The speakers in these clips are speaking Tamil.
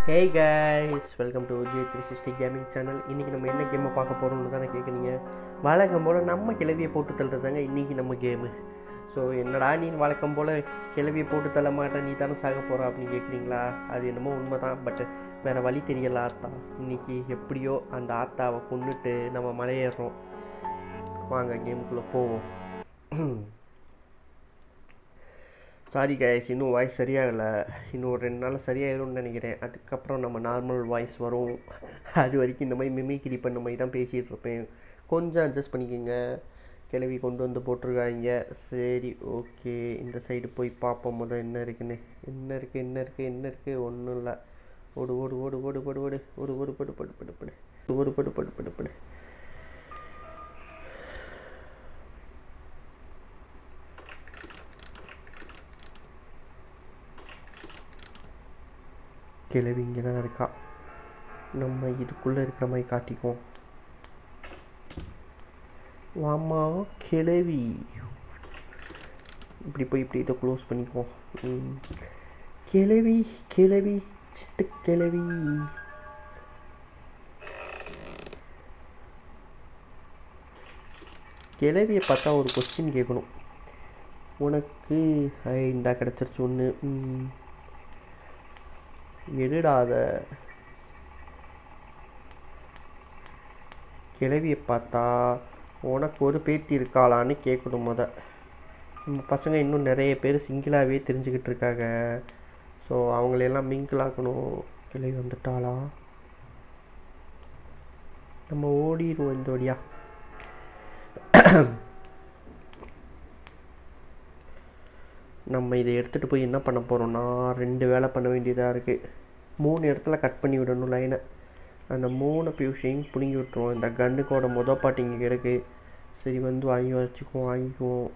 Hey guys welcome to J three sixty gaming channel இன்றைக்கி நம்ம என்ன கேமை பார்க்க போகிறோம்னு தானே கேட்குறீங்க வழக்கம் போல் நம்ம கிளவியை போட்டு தள்ளுறதாங்க இன்றைக்கி நம்ம கேமு ஸோ என்னடா நீ வழக்கம் போல் கிளவியை போட்டு தள்ள மாட்டேன் நீ தானே சாக போகிற அப்படின்னு கேட்குறீங்களா அது என்னமோ உண்மை தான் பட் வேறு வழி தெரியல ஆத்தா இன்றைக்கி எப்படியோ அந்த ஆத்தாவை கொண்டுட்டு நம்ம மலையேறுறோம் வாங்க கேமுக்குள்ளே போவோம் சாரி கைஸ் இன்னும் வாய்ஸ் சரியாகலை இன்னும் ஒரு ரெண்டு நாள் சரியாயிடும்னு நினைக்கிறேன் அதுக்கப்புறம் நம்ம நார்மல் வாய்ஸ் வரும் அது வரைக்கும் இந்த மாதிரி மிமிக்ரி பண்ண மாதிரி தான் பேசிகிட்டு இருப்பேன் கொஞ்சம் அட்ஜஸ்ட் பண்ணிக்கோங்க கிளவி கொண்டு வந்து போட்டிருக்காங்க சரி ஓகே இந்த சைடு போய் பார்ப்போம் முதல் என்ன இருக்குன்னு என்ன இருக்குது என்ன இருக்குது என்ன இருக்குது ஒன்றும் இல்லை ஓடு ஓடு ஓடு ஓடு ஓடு ஓடு ஓடு ஓடு படு படு படு படு ஓடு படு படு படு படு கிளவி இங்கே தான் இருக்கா நம்ம இதுக்குள்ளே இருக்கிற மாதிரி காட்டிக்குவோம் வாமா கிளவி இப்படி போய் இப்படி இதை க்ளோஸ் பண்ணிக்குவோம் ம். கிளவி கிளவி சிட்டு கிளவி கிளவியை பார்த்தா ஒரு கொஸ்டின் கேட்கணும் உனக்கு ஐ, இந்தா கிடச்சிருச்சு ஒன்று எடுடாத கிளவியை பார்த்தா உனக்கு ஒரு பேத்தி இருக்காளான்னு கேட்கணும் முத நம்ம பசங்க இன்னும் நிறைய பேர் சிங்கிளாகவே தெரிஞ்சுக்கிட்டு இருக்காங்க ஸோ அவங்களையெல்லாம் மிங்கிள் ஆக்கணும் கிளவி வந்துட்டாளா நம்ம ஓடிடுவோம் இந்த வழியா நம்ம இதை எடுத்துகிட்டு போய் என்ன பண்ண போகிறோம்னா ரெண்டு வேலை பண்ண வேண்டியதாக இருக்குது மூணு இடத்துல கட் பண்ணி விடணும் லைனை அந்த மூணு பியூஷையும் பிடுங்கி விட்டுருவோம் இந்த கன்னுக்கோட மொத பாட்டு இங்கே கிடக்கு சரி வந்து வாங்கி வச்சுக்குவோம் வாங்கிக்குவோம்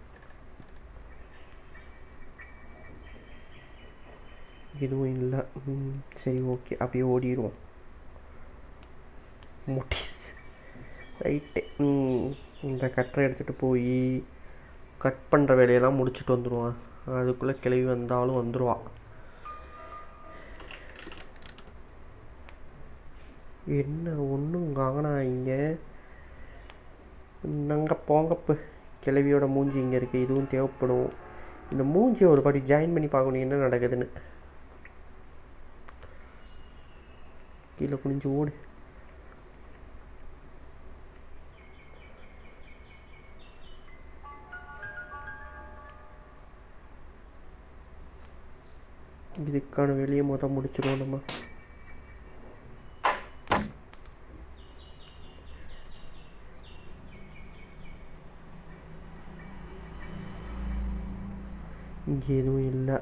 எதுவும் இல்லை ம், சரி ஓகே அப்படியே ஓடிடுவோம் முட்டிடுச்சு ரைட்டு இந்த கட்டரை எடுத்துகிட்டு போய் கட் பண்ணுற வேலையெல்லாம் முடிச்சுட்டு வந்துடுவான் அதுக்குள்ளே கிளவி வந்தாலும் வந்துடுவா என்ன ஒன்றும் காணா இங்கே நாங்கள் போங்கப்பு கிளவியோட மூஞ்சி இங்கே இருக்குது இதுவும் தேவைப்படும் இந்த மூஞ்சியை ஒரு பாட்டி ஜாயின் பண்ணி பார்க்கணும் என்ன நடக்குதுன்னு கீழே குனிஞ்சு ஓடு இதுக்கான வேலையை மொதல் முடிச்சிருவோம் நம்ம இங்கே எதுவும் இல்லை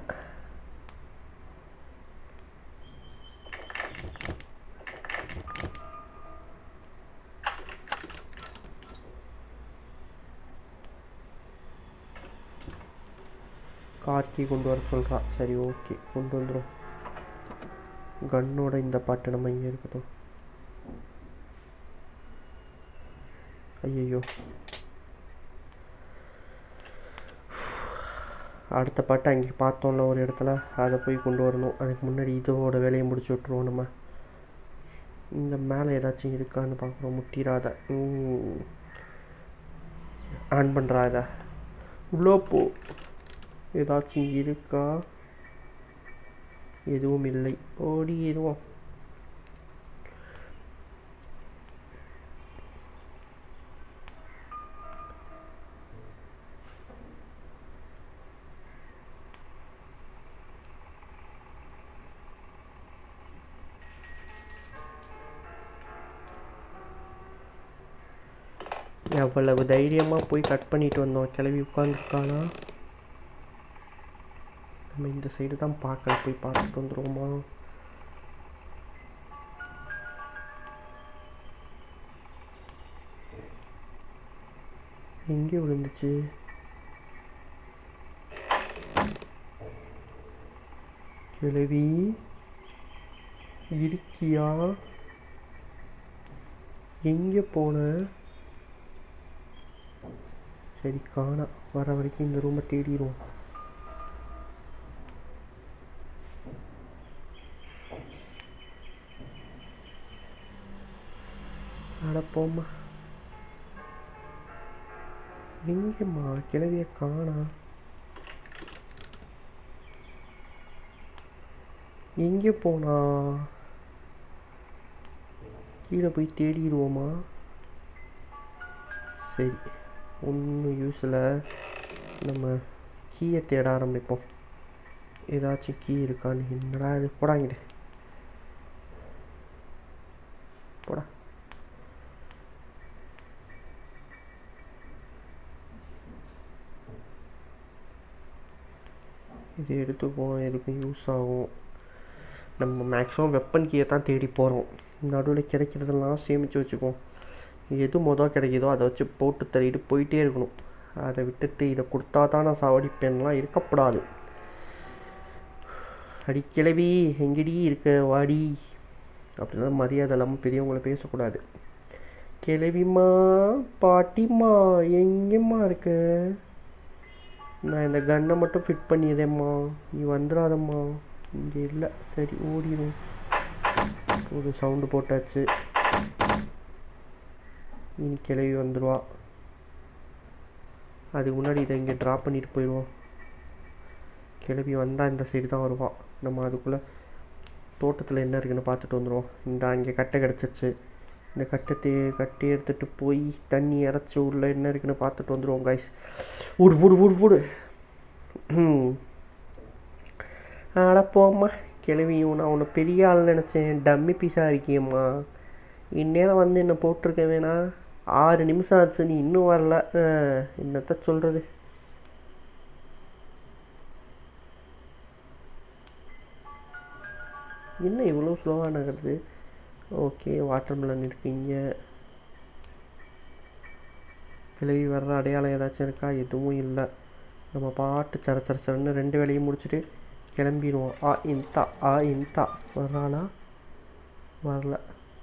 கார்த்தி கொண்டு வர சொல்கிறா சரி ஓகே கொண்டு வந்துடும் கன்னோட இந்த பாட்டு நம்ம இங்கே இருக்கட்டும் ஐயையோ அடுத்த பாட்டு அங்கே பார்த்தோம்ல ஒரு இடத்துல அதை போய் கொண்டு வரணும் அதுக்கு முன்னாடி இதோட வேலையை முடிச்சு விட்ருவோம் நம்ம இந்த மேலே ஏதாச்சும் இருக்கான்னு பார்க்குறோம் முட்டிடாத ஆன் பண்ணுறாத உள்ளே போ ஏதாச்சும் இருக்கா எதுவும் இல்லை ஓடிடுவோம் எவ்வளவு தைரியமாக போய் கட் பண்ணிட்டு வந்தோம் கிளவி உட்காந்துருக்காளா நம்ம இந்த சைடு தான் பார்க்கல போய் பார்த்துட்டு வந்துருவோமா எங்கே விழுந்துச்சு கிழவி இருக்கியா எங்கே போன சரி காணா வர வரைக்கும் இந்த ரூமை தேடிடுவோம் அடப்போம்மா எங்கேம்மா கிளவிய காணா எங்கே போனா கீழே போய் தேடிடுவோமா சரி ஒன்றும் யூஸில் நம்ம கீயை தேட ஆரம்பிப்போம் ஏதாச்சும் கீ இருக்கான்னு என்னடா இது போடாங்கிட்டு போடா இது எடுத்துக்குவோம் எதுக்கும் யூஸ் ஆகும் நம்ம மேக்ஸிமம் வெப்பன் கீயை தான் தேடி போகிறோம் நடுவில் கிடைக்கிறதெல்லாம் சேமித்து வச்சுக்குவோம் எது மொதல் கிடைக்குதோ அதை வச்சு போட்டு தள்ளிட்டு போயிட்டே இருக்கணும் அதை விட்டுட்டு இதை கொடுத்தா தான் நான் சாவடிப்பேன்லாம் இருக்கக்கூடாது அடி கிளவி எங்கடி இருக்க வாடி அப்படிலாம் மரியாதை இல்லாமல் பெரியவங்கள பேசக்கூடாது கிளவிம்மா பாட்டிம்மா எங்கேம்மா இருக்க நான் இந்த கன்னை மட்டும் ஃபிட் பண்ணிடுறேம்மா நீ வந்துடாதம்மா இங்கே இல்லை சரி ஓடிடும் ஒரு சவுண்டு போட்டாச்சு இனி கிளவி வந்துடுவா அதுக்கு முன்னாடி இதை இங்கே ட்ராப் பண்ணிட்டு போயிடுவோம் கிளவி வந்தால் இந்த சைடு தான் வருவான் நம்ம அதுக்குள்ளே தோட்டத்தில் என்ன இருக்குன்னு பார்த்துட்டு வந்துடுவோம் இந்த அங்கே கட்டை கிடச்சிருச்சு இந்த கட்டை தே கட்டி எடுத்துகிட்டு போய் தண்ணி இறச்சி உள்ள என்ன இருக்குன்னு பார்த்துட்டு வந்துடுவோம் காய்ஸ் ஓடு ஓடு ஓடு ஓடு அடப்போம்மா கிளவியும் நான் உன்னை பெரிய ஆள் நினச்சேன் டம்மி பீஸாக இருக்கியம்மா இந்நேரம் வந்து என்ன போட்டிருக்க வேணா ஆறு நிமிஷம் ஆச்சு நீ இன்னும் வரல அஹ், என்னத்த சொல்கிறது என்ன இவ்வளோ ஸ்லோவாக நகருது ஓகே வாட்டர் மெலன் இருக்கீங்க கிளவி வர்ற அடையாளம் ஏதாச்சும் இருக்கா எதுவும் இல்லை நம்ம பாட்டு சர சர சரன்னு ரெண்டு வேலையும் முடிச்சுட்டு கிளம்பிடுவோம் ஆ இந்தா ஆ இந்தா வர்றாளா வரல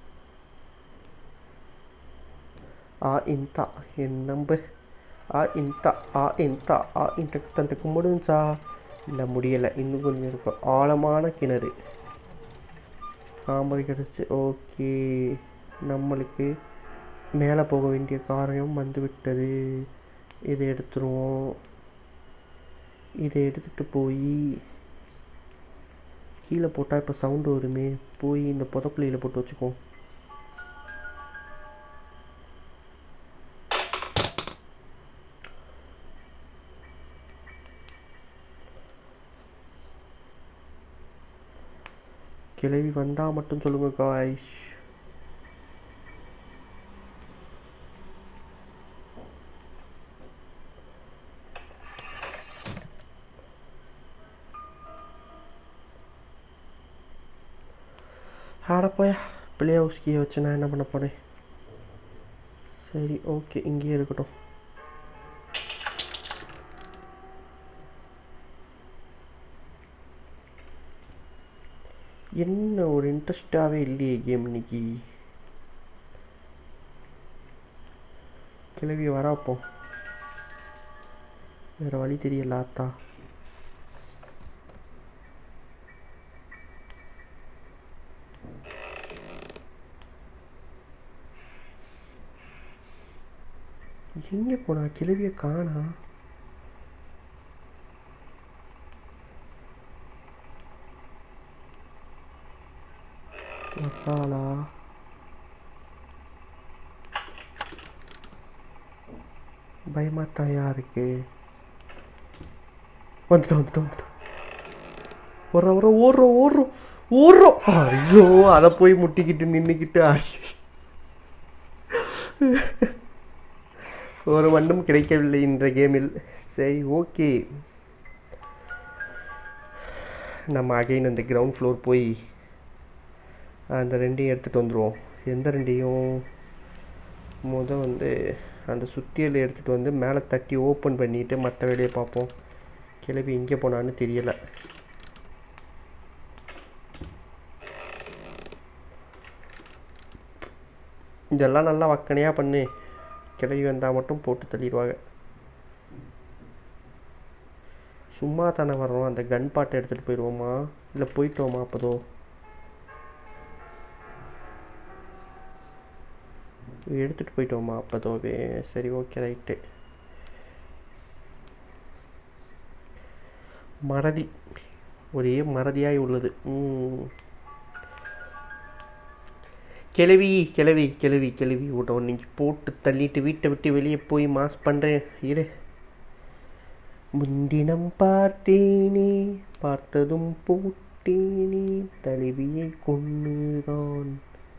ஆ இந்தா என் நம்பு ஆ இந்தா ஆ இந்தா ஆ இந்த தண்டுக்கு முடிஞ்சா இல்லை முடியலை இன்னும் கொஞ்சம் இருக்கும் ஆழமான கிணறு தாமரை கிடச்சி ஓகே நம்மளுக்கு மேலே போக வேண்டிய காரியம் வந்து விட்டது இதை எடுத்துருவோம் இதை எடுத்துகிட்டு போய் கீழே போட்டால் இப்போ சவுண்டு வருமே போய் இந்த புதக்குழியில் போட்டு வச்சுக்குவோம் கிளவி வந்தால் மட்டும் சொல்லுங்க காய்ஸ் ஆட போயா பிளே ஹவுஸ் கீயை வச்சு நான் என்ன பண்ண போகிறேன் சரி ஓகே இங்கேயே இருக்கட்டும் என்ன ஒரு இன்ட்ரெஸ்டாகவே இல்லையே கேம் இன்னைக்கு கிளவி வராப்போ வேற வழி தெரியல ஆத்தா எங்கே போனா கிளவியை காணா வர்றாளா பயமாத்தாயா இருக்கு வந்துட்டோம் வந்துட்டோம் வந்துட்டோம் ஓடுறோம் ஓடுறோம் ஓடுறோம் ஓடுறோம் ஓடுறோம் ஐயோ அதை போய் முட்டிக்கிட்டு நின்றுக்கிட்டு ஒரு வண்டும் கிடைக்கவில்லை இந்த கேமில் சரி ஓகே நம்ம அகைன் அந்த கிரவுண்ட் ஃப்ளோர் போய் அந்த ரெண்டையும் எடுத்துகிட்டு வந்துடுவோம் எந்த ரெண்டையும் முத வந்து அந்த சுத்தியலை எடுத்துகிட்டு வந்து மேலே தட்டி ஓப்பன் பண்ணிவிட்டு மற்ற வேலையை பார்ப்போம் கிளம்பி எங்கே போனான்னு தெரியலை இதெல்லாம் நல்லா வக்கனையாக பண்ணு கிளவி வந்தால் மட்டும் போட்டு தள்ளிடுவாங்க சும்மா தானே வர்றோம் அந்த கன் பாட்டை எடுத்துகிட்டு போயிடுவோமா இல்லை போயிட்டோமா அப்போதோ எடுத்துகிட்டு போயிட்டோமா அப்போதோவே சரி ஓகே ரைட்டு மறதி ஒரே மறதியாய் உள்ளது ம். கிளவி கிளவி கிளவி கிளவி விட இன்னைக்கு போட்டு தள்ளிட்டு வீட்டை விட்டு வெளியே போய் மாஸ் பண்ணுறேன் இரு முன்தினம் பார்த்தேனே பார்த்ததும் போட்டேனே தலைவியை கொண்டுதான்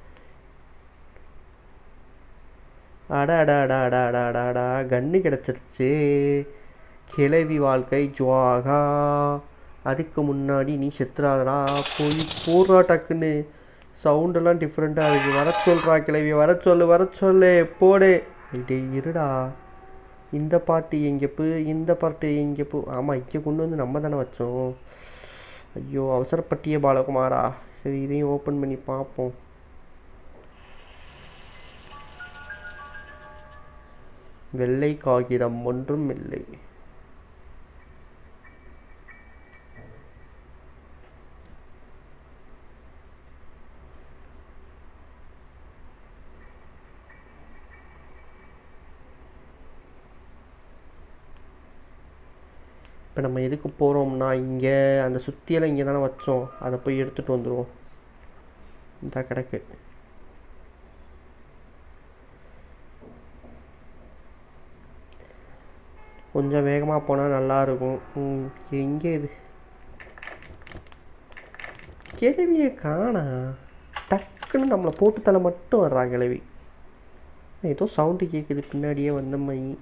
அடா அடா அடா அடா அடா அடா அடா கன்று கிடச்சிருச்சு கிளவி வாழ்க்கை ஜுவாகா அதுக்கு முன்னாடி நீ செத்துறாதடா போய் போடுறா டக்குன்னு சவுண்டெல்லாம் டிஃப்ரெண்ட்டாக இருக்குது வர சொல்கிறா கிளவி வர சொல்லு வர சொல்லு போடு டேய் இருடா இந்த பாட்டு எங்கே போ இந்த பாட்டு எங்கே போ ஆமாம் இங்கே கொண்டு வந்து நம்ம தானே வச்சோம் ஐயோ அவசரப்பட்டிய பாலகுமாரா சரி இதையும் ஓப்பன் பண்ணி பார்ப்போம் வெள்ளை காகிதம் ஒன்றும் இல்லை இப்போ நம்ம எதுக்கு போகிறோம்னா இங்கே அந்த சுத்தியெல்லாம் இங்கே தானே வச்சோம் அதை போய் எடுத்துகிட்டு வந்துடுவோம் இந்த கிடக்கு கொஞ்சம் வேகமாக போனால் நல்லாயிருக்கும் ம், எங்கே இது கிழவியை காணா டக்குன்னு நம்மளை போட்டு தலை மட்டும் வர்றா கிழவி ஏதோ சவுண்டு கேட்குது பின்னாடியே வந்த மாதிரி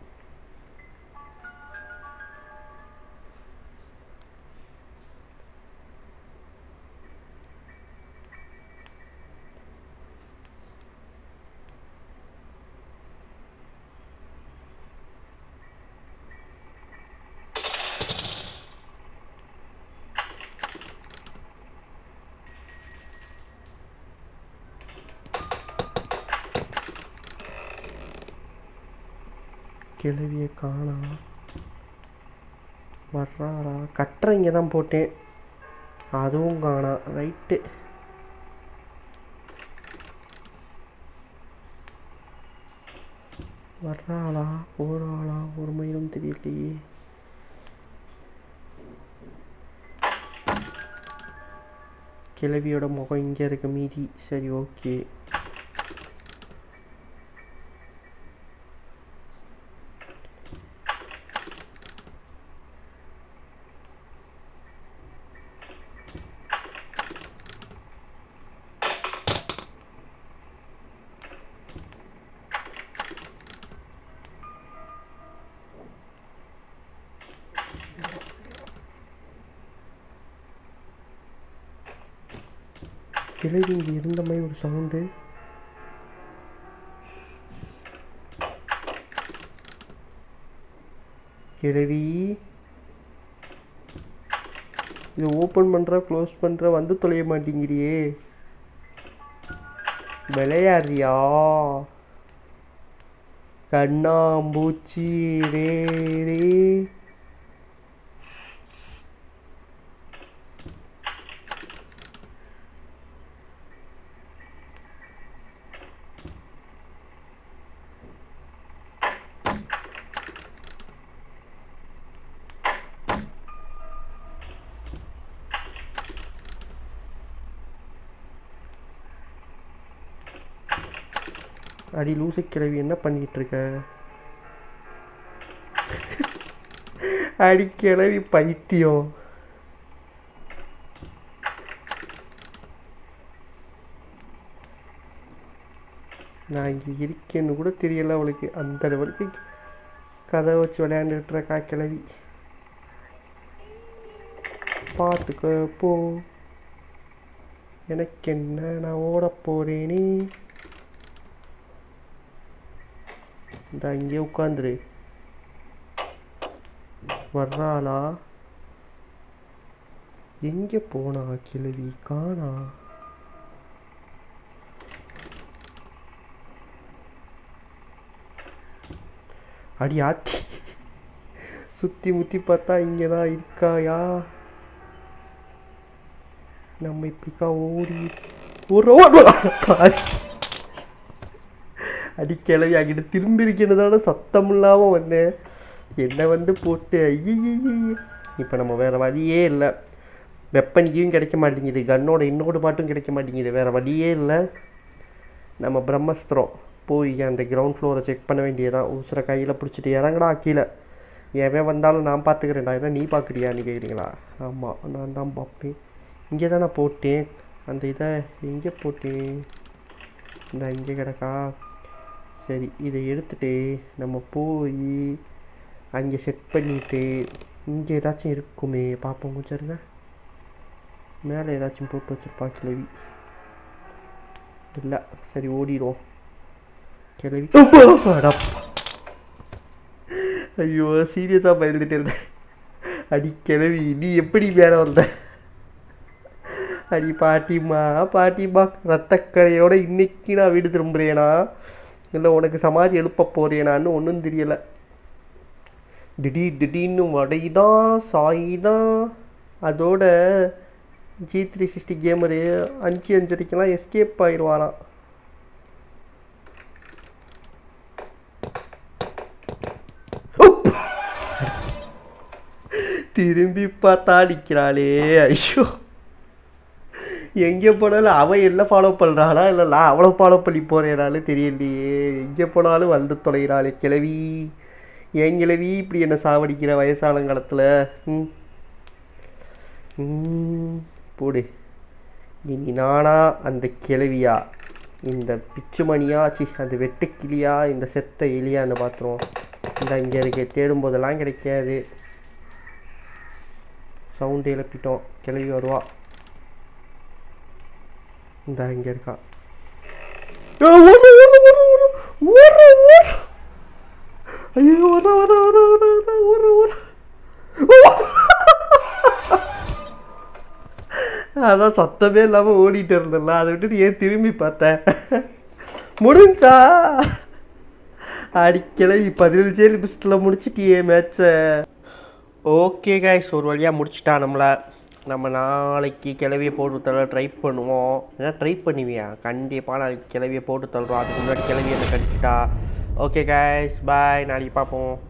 கிழவியை காணா வர்றாடா கட்டுற இங்கே தான் போட்டேன் அதுவும் காணா ரைட்டு வர்றாளா போகிறாளா ஒரு மயிலும் தெரியலையே கிழவியோட முகம் இங்கே இருக்கு மீதி சரி ஓகே கிழவி இங்கே இருந்த மாதிரி ஒரு சவுண்டு கிழவி இது ஓப்பன் பண்ணுற க்ளோஸ் பண்ணுற வந்து தொலைய மாட்டேங்கிறியே விளையாடுறியா கண்ணாம்பூச்சி ரே ரே அடி லூசு கிழவி என்ன பண்ணிட்டு இருக்க அடி கிழவி பைத்தியம் நான் இங்கே இருக்கேன்னு கூட தெரியல அவளுக்கு அந்த லெவலுக்கு கதை வச்சு விளையாண்டுட்டு இருக்கா கிழவி பாட்டுக்கு போ எனக்கு என்ன நான் ஓட போறேனே இந்த இங்கே உட்காந்துரு வர்றாளா எங்கே போனா கிழவி காணா அடி ஆத்தி சுற்றி முற்றி பார்த்தா இங்கே தான் இருக்காயா நம்ம இப்படிக்கா ஓடி ஒரு ஓடு அடி கிளவி அங்கிட்டு திரும்பி இருக்கிறதால சத்தம் இல்லாமல் வந்தேன் என்னை வந்து போட்டு ஐயி இப்போ நம்ம வேறு வழியே இல்லை வெப்பனிக்கும் கிடைக்க மாட்டேங்குது கன்னோட இன்னொரு பாட்டும் கிடைக்க மாட்டேங்குது வேறு வழியே இல்லை நம்ம பிரம்மஸ்திரம் போய் அந்த கிரவுண்ட் ஃப்ளோரை செக் பண்ண வேண்டியதான் ஊசுற கையில் பிடிச்சிட்டு இறங்கடா கீழே எவன் வந்தாலும் நான் பார்த்துக்கிறேன்டா ஏன்னா நீ பார்க்குறியான்னு கேட்குறீங்களா ஆமாம் நான் தான் பார்ப்பேன் இங்கே தான் நான் போட்டேன் அந்த இதை எங்கே போட்டேன் இந்த இங்கே கிடக்கா சரி இதை எடுத்துட்டு நம்ம போய் அங்கே செட் பண்ணிட்டு இங்கே ஏதாச்சும் இருக்குமே பார்ப்போம் கொஞ்சம் இருங்க மேலே ஏதாச்சும் போட்டு வச்சிருப்பா கிளவி இல்லை சரி ஓடிடுவோம் கிளவி அடா. ஐயோ சீரியஸாக பயந்துட்டு இருந்தேன் அடி கிளவி நீ எப்படி மேலே வந்த அடி பாட்டிம்மா பாட்டிம்மா ரத்தக்கரையோட இன்னைக்கு நான் வீடு திரும்புறேனா இல்லை உனக்கு சமாதி எழுப்ப போறேனான்னு ஒன்றும் தெரியலை திடீர் திடீர்னு வடைதான் சாய்தான் அதோட ஜி த்ரீ சிக்ஸ்டி கேமரு அஞ்சு அஞ்சரைக்கெல்லாம் எஸ்கேப் ஆயிடுவாராம் திரும்பி பார்த்தா அடிக்கிறாளே ஐயோ எங்கே போனாலும் அவன் என்ன ஃபாலோ பண்ணுறானா இல்லை நான் அவளை ஃபாலோ பண்ணி போகிறேனாலும் தெரியலையே எங்கே போனாலும் வந்து தொலைகிறாளே கிளவி ஏன் கிளவி இப்படி என்ன சாவடிக்கிற வயசான காலத்தில் ம் ம், போடு இனி நானா அந்த கிளவியா இந்த பிச்சுமணியா சி அந்த வெட்டுக்கிளியா இந்த செத்த எலியான்னு பார்த்துருவோம் இந்த இங்கே இருக்க தேடும் போதெல்லாம் கிடைக்காது சவுண்டு எழுப்பிட்டோம் கிளவி வருவா இந்த இங்கே இருக்கா ஆ, ஓடு, ஓடு, ஓடு, ஓடு, ஓடு, ஓடு. ஐயோ வர வர வர வர வர ஓடு ஓடு அதான் சத்தமே இல்லாமல் ஓடிட்டு இருந்தல அதை விட்டுட்டு ஏன் திரும்பி பார்த்தேன் முடிஞ்சா அடிக்கலை பதினஞ்சு நிமிஷத்தில் முடிச்சிட்டியே மேட்சை ஓகே கைஸ் ஒரு வழியாக முடிச்சிட்டா நம்மளை நம்ம நாளைக்கு கிளவியை போட்டு தர ட்ரை பண்ணுவோம் ஏன்னா ட்ரை பண்ணுவியா கண்டிப்பாக நாளைக்கு கிளவியை போட்டு தள்ளுறோம் அதுக்கு முன்னாடி கிளவி என்ன கடிச்சிட்டா ஓகே கைஸ் பாய் நாளைக்கு பார்ப்போம்